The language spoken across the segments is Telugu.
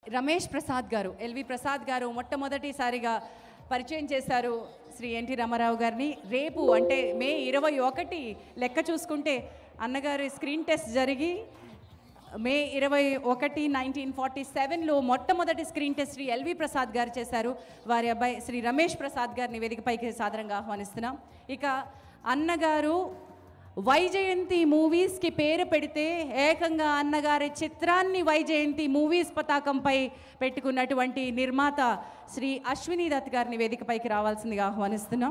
రమేష్ ప్రసాద్ గారు ఎల్వి ప్రసాద్ గారు మొట్టమొదటిసారిగా పరిచయం చేశారు శ్రీ ఎన్టీ రామారావు గారిని రేపు అంటే మే ఇరవై ఒకటి లెక్క చూసుకుంటే అన్నగారి స్క్రీన్ టెస్ట్ జరిగి మే ఇరవై ఒకటి నైన్టీన్ ఫార్టీ సెవెన్లో మొట్టమొదటి స్క్రీన్ టెస్ట్ శ్రీ ఎల్వి ప్రసాద్ గారు చేశారు వారి అబ్బాయి శ్రీ రమేష్ ప్రసాద్ గారిని వేదికపైకి సాదరంగా ఆహ్వానిస్తున్నాం ఇక అన్నగారు వైజయంతి మూవీస్కి పేరు పెడితే ఏకంగా అన్నగారి చిత్రాన్ని వైజయంతి మూవీస్ పతాకంపై పెట్టుకున్నటువంటి నిర్మాత శ్రీ అశ్విని దత్ గారిని వేదికపైకి రావాల్సిందిగా ఆహ్వానిస్తున్నాం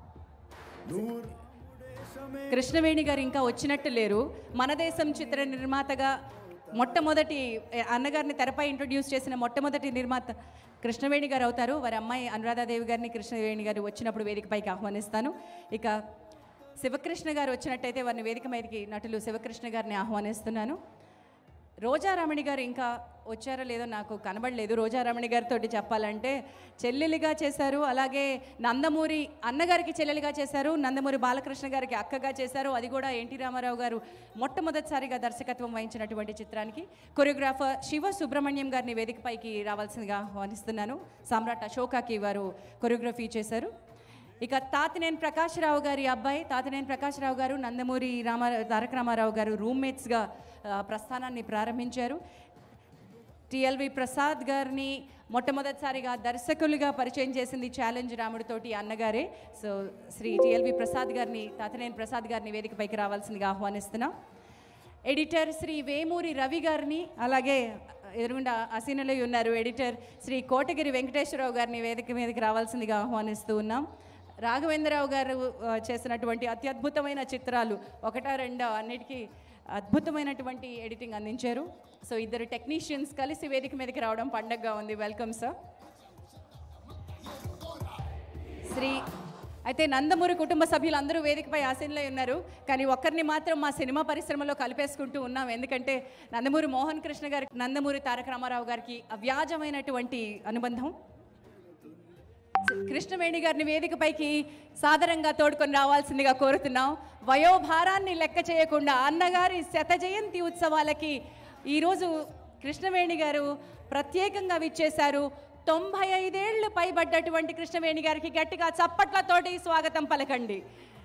కృష్ణవేణి గారు ఇంకా వచ్చినట్టు లేరు మన దేశం చిత్ర నిర్మాతగా మొట్టమొదటి ఏ, అన్నగారిని తెరపై ఇంట్రొడ్యూస్ చేసిన మొట్టమొదటి నిర్మాత కృష్ణవేణి గారు అవుతారు వారి అమ్మాయి అనురాధాదేవి గారిని కృష్ణవేణి గారు వచ్చినప్పుడు వేదికపైకి ఆహ్వానిస్తాను ఇక శివకృష్ణ గారు వచ్చినట్టయితే వారిని వేదిక మీదకి నటులు శివకృష్ణ గారిని ఆహ్వానిస్తున్నాను రోజారమణి గారు ఇంకా వచ్చారో లేదో నాకు కనబడలేదు రోజారమణి గారితో చెప్పాలంటే చెల్లెలిగా చేశారు అలాగే నందమూరి అన్నగారికి చెల్లెలిగా చేశారు నందమూరి బాలకృష్ణ గారికి అక్కగా చేశారు అది కూడా ఎన్టీ రామారావు గారు మొట్టమొదటిసారిగా దర్శకత్వం వహించినటువంటి చిత్రానికి కొరియోగ్రాఫర్ శివ సుబ్రహ్మణ్యం గారిని వేదికపైకి రావాల్సిందిగా ఆహ్వానిస్తున్నాను సామ్రాట్ అశోకాకి వారు కొరియోగ్రఫీ చేశారు ఇక తాతినేని ప్రకాశ్రావు గారి అబ్బాయి తాతినేని ప్రకాశ్రావు గారు నందమూరి రామ తారక రామారావు గారు రూమ్మేట్స్గా ఆ, ప్రస్థానాన్ని ప్రారంభించారు టిఎల్వి ప్రసాద్ గారిని మొట్టమొదటిసారిగా దర్శకులుగా పరిచయం చేసింది ఛాలెంజ్ రాముడితోటి అన్నగారే సో శ్రీ టిఎల్వి ప్రసాద్ గారిని తాతినేని ప్రసాద్ గారిని వేదికపైకి రావాల్సిందిగా ఆహ్వానిస్తున్నాం ఎడిటర్ శ్రీ వేమూరి రవి గారిని అలాగే ఎదురుగుండా అసీనలో ఉన్నారు ఎడిటర్ శ్రీ కోటగిరి వెంకటేశ్వరరావు గారిని వేదిక మీదకి రావాల్సిందిగా ఆహ్వానిస్తూ ఉన్నాం రాఘవేంద్రరావు గారు ఆ, చేసినటువంటి అత్యద్భుతమైన చిత్రాలు ఒకటా రెండో అన్నిటికీ అద్భుతమైనటువంటి ఎడిటింగ్ అందించారు సో ఇద్దరు టెక్నీషియన్స్ కలిసి వేదిక మీదకి రావడం పండగగా ఉంది వెల్కమ్ సార్ శ్రీ అయితే నందమూరి కుటుంబ సభ్యులు అందరూ వేదికపై ఆసీనులై ఉన్నారు కానీ ఒక్కరిని మాత్రం మా సినిమా పరిశ్రమలో కలిపేసుకుంటూ ఉన్నాం ఎందుకంటే నందమూరి మోహన్ కృష్ణ గారి నందమూరి తారక రామారావు గారికి అవ్యాజమైనటువంటి అనుబంధం కృష్ణవేణి గారిని వేదికపైకి సాదరంగా తోడుకొని రావాల్సిందిగా కోరుతున్నాం వయోభారాన్ని లెక్క చేయకుండా అన్నగారి శత జయంతి ఉత్సవాలకి ఈరోజు కృష్ణవేణి గారు ప్రత్యేకంగా విచ్చేశారు తొంభై ఐదేళ్లు పైబడ్డటువంటి కృష్ణవేణి గారికి గట్టిగా చప్పట్లతోటి స్వాగతం పలకండి